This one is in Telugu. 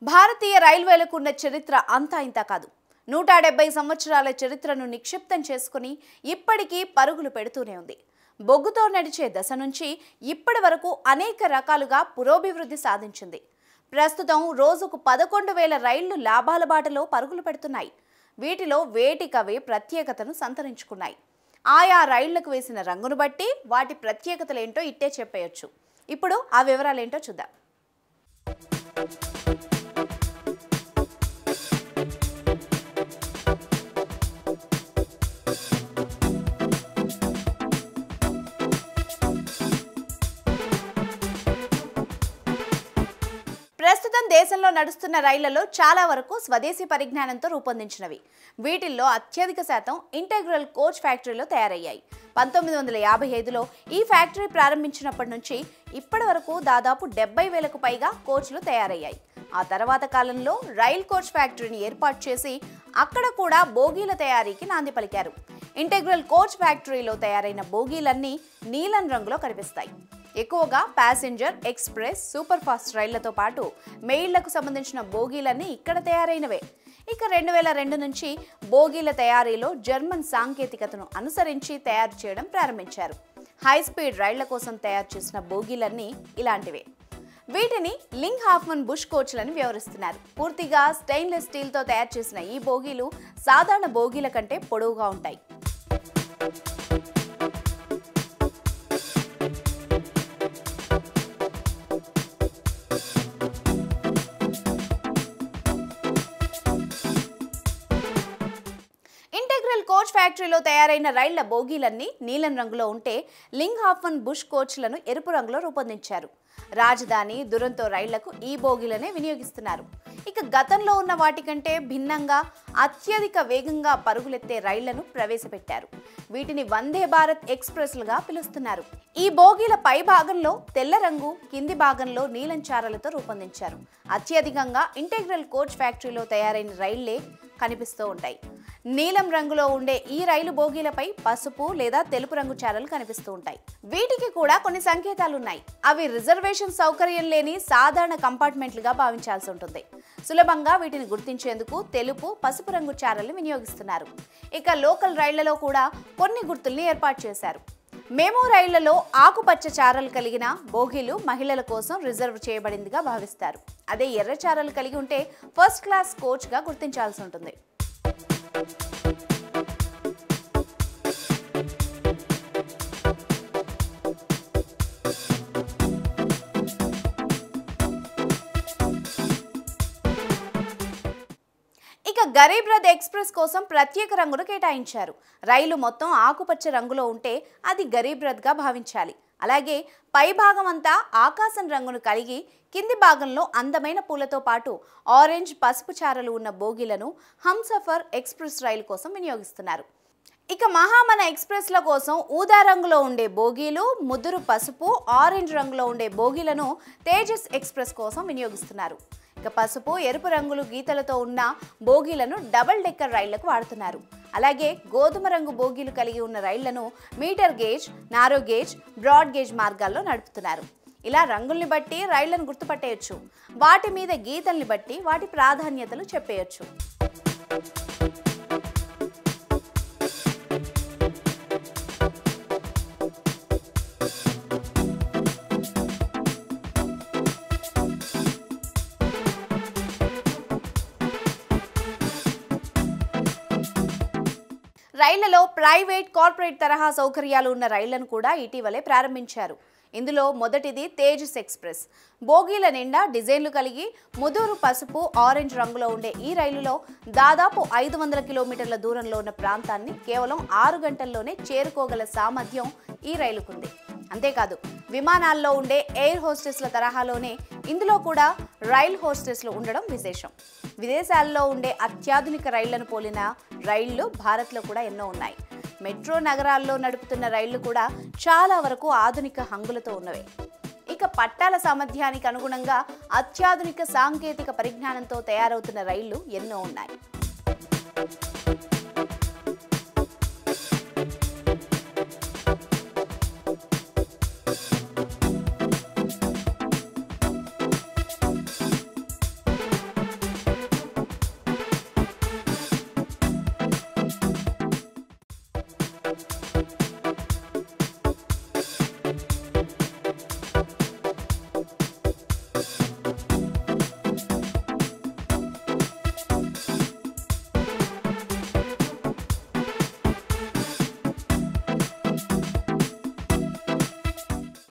భారతీయ రైల్వేలకు ఉన్న చరిత్ర అంతా ఇంత కాదు నూట డెబ్బై సంవత్సరాల చరిత్రను నిక్షిప్తం చేసుకుని ఇప్పటికీ పరుగులు పెడుతూనే ఉంది బొగ్గుతో నడిచే దశ నుంచి ఇప్పటి వరకు అనేక రకాలుగా పురోభివృద్ధి సాధించింది ప్రస్తుతం రోజుకు పదకొండు వేల రైళ్లు లాభాల బాటలో పరుగులు పెడుతున్నాయి వీటిలో వేటికవే ప్రత్యేకతను సంతరించుకున్నాయి ఆయా రైళ్లకు వేసిన రంగును బట్టి వాటి ప్రత్యేకతలేంటో ఇట్టే చెప్పేయొచ్చు ఇప్పుడు ఆ వివరాలేంటో చూద్దాం ప్రస్తుతం దేశంలో నడుస్తున్న రైళ్లలో చాలా వరకు స్వదేశీ పరిజ్ఞానంతో రూపొందించినవి వీటిల్లో అత్యధిక శాతం ఇంటెగ్రల్ కోచ్ ఫ్యాక్టరీలో తయారయ్యాయి పంతొమ్మిది వందల యాభై ఐదులో ఈ ఫ్యాక్టరీ ప్రారంభించినప్పటి నుంచి ఇప్పటి వరకు దాదాపు డెబ్బై వేలకు పైగా కోచ్లు తయారయ్యాయి ఆ తర్వాత కాలంలో రైల్ కోచ్ ఫ్యాక్టరీని ఏర్పాటు చేసి అక్కడ కూడా బోగీల తయారీకి నాంది పలికారు ఇంటెగ్రల్ కోచ్ ఫ్యాక్టరీలో తయారైన బోగీలన్నీ నీలం రంగులో కనిపిస్తాయి ఎక్కువగా ప్యాసింజర్ ఎక్స్ప్రెస్ సూపర్ ఫాస్ట్ రైళ్లతో పాటు మెయిళ్లకు సంబంధించిన బోగీలన్నీ ఇక్కడ తయారైనవే ఇక రెండు వేల రెండు నుంచి బోగీల తయారీలో జర్మన్ సాంకేతికతను అనుసరించి తయారు చేయడం ప్రారంభించారు హై స్పీడ్ రైళ్ల కోసం తయారు చేసిన బోగీలన్నీ ఇలాంటివే వీటిని లింగ్ హాఫ్మన్ బుష్ కోచ్లని వ్యవహరిస్తున్నారు పూర్తిగా స్టెయిన్లెస్ స్టీల్తో తయారు చేసిన ఈ బోగీలు సాధారణ బోగీల కంటే పొడవుగా ఉంటాయి ఇంటెగ్రల్ కోచ్ ఫ్యాక్టరీలో తయారైన రైళ్ల బోగీలన్నీ నీలం రంగులో ఉంటే లింగ్ హాఫన్ బుష్ కోచ్లను ఎరుపు రంగులో రూపొందించారు రాజధాని దురంతో రైళ్లకు ఈ బోగీలనే వినియోగిస్తున్నారు ఇక గతంలో ఉన్న వాటికంటే భిన్నంగా అత్యధిక వేగంగా పరుగులెత్తే రైళ్లను ప్రవేశపెట్టారు వీటిని వందే భారత్ ఎక్స్ప్రెస్లుగా పిలుస్తున్నారు ఈ బోగీల పై భాగంలో తెల్ల రంగు కింది భాగంలో నీలం చారలతో రూపొందించారు అత్యధికంగా ఇంటెగ్రల్ కోచ్ ఫ్యాక్టరీలో తయారైన రైళ్లే కనిపిస్తూ ఉంటాయి నీలం రంగులో ఉండే ఈ రైలు బోగీలపై పసుపు లేదా తెలుపు రంగు చారలు కనిపిస్తూ ఉంటాయి వీటికి కూడా కొన్ని సంకేతాలు ఉన్నాయి అవి రిజర్వేషన్ సౌకర్యం లేని సాధారణ కంపార్ట్మెంట్లుగా భావించాల్సి ఉంటుంది సులభంగా వీటిని గుర్తించేందుకు తెలుపు పసుపు రంగు చారలు వినియోగిస్తున్నారు ఇక లోకల్ రైళ్లలో కూడా కొన్ని గుర్తుల్ని ఏర్పాటు చేశారు మెమో రైళ్లలో ఆకుపచ్చ చారలు కలిగిన బోగీలు మహిళల కోసం రిజర్వ్ చేయబడిందిగా భావిస్తారు అదే ఎర్ర చారలు కలిగి ఉంటే ఫస్ట్ క్లాస్ కోచ్గా గుర్తించాల్సి ఉంటుంది ఇక గరీబ్ రథ్ ఎక్స్ప్రెస్ కోసం ప్రత్యేక రంగును కేటాయించారు రైలు మొత్తం ఆకుపచ్చ రంగులో ఉంటే అది గరీబ్ రథ్గా భావించాలి అలాగే పై భాగం అంతా ఆకాశం రంగును కలిగి కింది భాగంలో అందమైన పూలతో పాటు ఆరెంజ్ పసుపు చారలు ఉన్న బోగీలను హంసఫర్ ఎక్స్ప్రెస్ రైలు కోసం వినియోగిస్తున్నారు ఇక మహామన ఎక్స్ప్రెస్ల కోసం ఊదా రంగులో ఉండే బోగీలు ముదురు పసుపు ఆరెంజ్ రంగులో ఉండే బోగీలను తేజస్ ఎక్స్ప్రెస్ కోసం వినియోగిస్తున్నారు ఇక పసుపు ఎరుపు రంగులు గీతలతో ఉన్న బోగీలను డబుల్ డెక్కర్ రైళ్లకు వాడుతున్నారు అలాగే గోధుమ రంగు బోగీలు కలిగి ఉన్న రైళ్లను meter gauge narrow gauge broad gauge మార్గాల్లో నడుపుతున్నారు ఇలా రంగుల్ని బట్టి రైళ్లను గుర్తుపట్టేయచ్చు వాటి మీద గీతల్ని బట్టి వాటి ప్రాధాన్యతలు చెప్పేయచ్చు రైళ్లలో ప్రైవేట్ కార్పొరేట్ తరహా సౌకర్యాలు ఉన్న రైళ్లను కూడా ఇటీవలే ప్రారంభించారు ఇందులో మొదటిది తేజస్ ఎక్స్ప్రెస్ బోగీల నిండా డిజైన్లు కలిగి ముదురు పసుపు ఆరెంజ్ రంగులో ఉండే ఈ రైలులో దాదాపు ఐదు వందల కిలోమీటర్ల దూరంలో ఉన్న ప్రాంతాన్ని కేవలం ఆరు గంటల్లోనే చేరుకోగల సామర్థ్యం ఈ రైలుకుంది అంతేకాదు విమానాల్లో ఉండే ఎయిర్ హోస్టెస్ల తరహాలోనే ఇందులో కూడా రైల్ హోస్టెస్లు ఉండడం విశేషం విదేశాల్లో ఉండే అత్యాధునిక రైళ్లను పోలిన రైళ్లు భారత్లో కూడా ఎన్నో ఉన్నాయి మెట్రో నగరాల్లో నడుపుతున్న రైళ్లు కూడా చాలా వరకు ఆధునిక హంగులతో ఉన్నవే ఇక పట్టాల సామర్థ్యానికి అనుగుణంగా అత్యాధునిక సాంకేతిక పరిజ్ఞానంతో తయారవుతున్న రైళ్లు ఎన్నో ఉన్నాయి